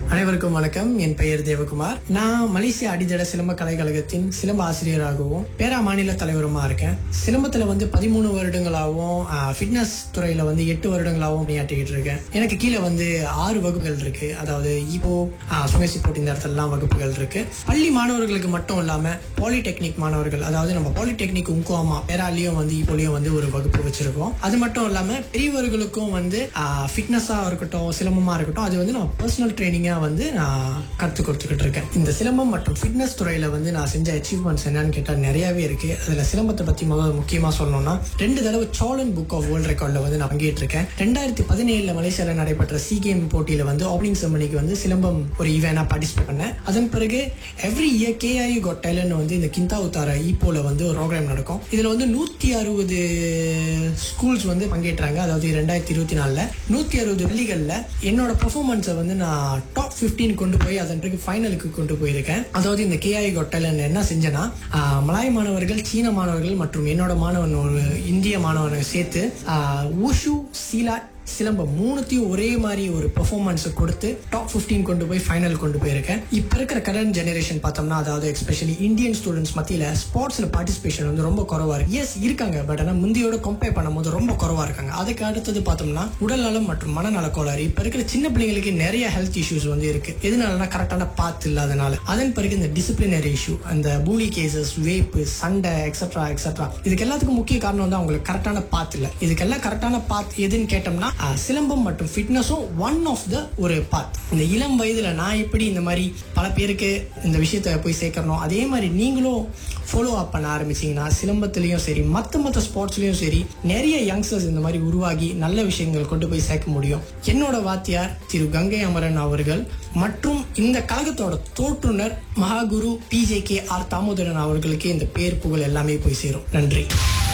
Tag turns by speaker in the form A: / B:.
A: அனைவருக்கும் வணக்கம் என் பெயர் தேவகுமார் நான் மலேசிய அடிதட சிலம்ப கலைக்கழகத்தின் சிலம்ப ஆசிரியராகவும் பேரா மாநில தலைவருமா இருக்கேன் சிலம்பத்துல வந்து பதிமூணு வருடங்களாகவும் ஃபிட்னஸ் துறையில வந்து எட்டு வருடங்களாகவும் பணியாற்றிக்கிட்டு இருக்கேன் எனக்கு கீழே வந்து ஆறு வகுப்புகள் இருக்கு அதாவது இப்போ சுமேசி போட்டி இந்த இடத்துலலாம் வகுப்புகள் இருக்கு பள்ளி மாணவர்களுக்கு மட்டும் இல்லாம பாலிடெக்னிக் மாணவர்கள் அதாவது நம்ம பாலிடெக்னிக் உங்கோமா பேராலையும் வந்து இப்போலையும் வந்து ஒரு வகுப்பு வச்சிருக்கோம் அது மட்டும் இல்லாம பெரியவர்களுக்கும் வந்து ஃபிட்னஸா இருக்கட்டும் சிலம்பமா இருக்கட்டும் அது வந்து நம்ம பர்சனல் ட்ரைனிங்கா வந்து நான் கற்றுக் கொடுத்துக்கிட்டு இருக்கேன் இந்த சிலம்பம் மற்றும் ஃபிட்னஸ் துறையில வந்து நான் செஞ்ச அச்சீவ்மெண்ட்ஸ் என்னன்னு கேட்டால் நிறையவே இருக்கு அதுல சிலம்பத்தை பத்தி முதல்ல முக்கியமா சொல்லணும்னா ரெண்டு தடவை சாலன் புக் ஆஃப் வேர்ல்ட் ரெக்கார்ட்ல வந்து நான் பங்கேற்று இருக்கேன் ரெண்டாயிரத்தி பதினேழுல மலேசியால நடைபெற்ற சி கேம் போட்டியில வந்து ஓப்பனிங் செரமனிக்கு வந்து சிலம்பம் ஒரு ஈவெண்டா பார்ட்டிசிபேட் பண்ணேன் அதன் பிறகு எவ்ரி இயர் கேஐ காட் டேலண்ட் வந்து இந்த கிந்தா உத்தார ஈப்போல வந்து ஒரு ப்ரோக்ராம் நடக்கும் இதுல வந்து நூத்தி அறுபது ஸ்கூல்ஸ் வந்து பங்கேற்றாங்க அதாவது ரெண்டாயிரத்தி இருபத்தி நாலுல நூத்தி அறுபது பள்ளிகள்ல என்னோட பெர்ஃபார்மன்ஸை வந்து நான் டாப் 15 கொண்டு போய் அதன் பிறகு ஃபைனலுக்கு கொண்டு போயிருக்கேன் அதாவது இந்த கேஐ கொட்டல் என்ன செஞ்சேன்னா ஆஹ், மலாய் மாணவர்கள் சீன மாணவர்கள் மற்றும் என்னோட மாணவன் ஒரு இந்திய மாணவனை சேர்த்து ஊஷு சீலா சிலம்பம் மூணுத்தையும் ஒரே மாதிரி ஒரு பெர்ஃபார்மன்ஸை கொடுத்து டாப் 15 கொண்டு போய் ஃபைனல் கொண்டு போயிருக்கேன் இப்போ இருக்கிற கரண்ட் ஜெனரேஷன் பார்த்தோம்னா அதாவது எஸ்பெஷலி இந்தியன் ஸ்டூடெண்ட்ஸ் மத்தியில் ஸ்போர்ட்ஸில் பார்ட்டிசிபேஷன் வந்து ரொம்ப குறவா இருக்கு எஸ் இருக்காங்க பட் ஆனால் முந்தியோட கம்பேர் பண்ணும்போது ரொம்ப குறவா இருக்காங்க அதுக்கு அடுத்தது பார்த்தோம்னா உடல் நலம் மற்றும் மனநல கோளாறு இப்போ இருக்கிற சின்ன பிள்ளைங்களுக்கு நிறைய ஹெல்த் இஷ்யூஸ் வந்து இருக்கு எதனாலனா கரெக்டான பாத் இல்லாதனால அதன் பிறகு இந்த டிசிப்ளினரி இஷ்யூ அந்த பூலி கேசஸ் வேப்பு சண்டை எக்ஸட்ரா எக்ஸட்ரா இதுக்கு எல்லாத்துக்கும் முக்கிய காரணம் வந்து அவங்களுக்கு கரெக்டான பாத் இல்லை இதுக்கெல்லாம் கரெக்டான பாத் எதுன்னு கேட்டோம்னா ஆஹ், சிலம்பம் மற்றும் ஃபிட்னஸும் ஒன் ஆஃப் த ஒரு பாத் இந்த இளம் வயதுல நான் எப்படி இந்த மாதிரி பல பேருக்கு இந்த விஷயத்தை போய் சேர்க்கறனோ அதே மாதிரி நீங்களும் ஃபாலோ அப் பண்ண ஆரம்பிச்சீங்கன்னா சிலம்பத்திலையும் சரி மற்ற மற்ற ஸ்போர்ட்ஸ்லயும் சரி நிறைய யங்ஸ்டர்ஸ் இந்த மாதிரி உருவாகி நல்ல விஷயங்கள் கொண்டு போய் சேர்க்க முடியும் என்னோட வாத்தியார் திரு கங்கை அமரன் அவர்கள் மற்றும் இந்த கழகத்தோட தோற்றுனர் மகாகுரு பிஜே கே ஆர் தாமோதரன் அவர்களுக்கு இந்த பேர் புகழ் எல்லாமே போய் சேரும் நன்றி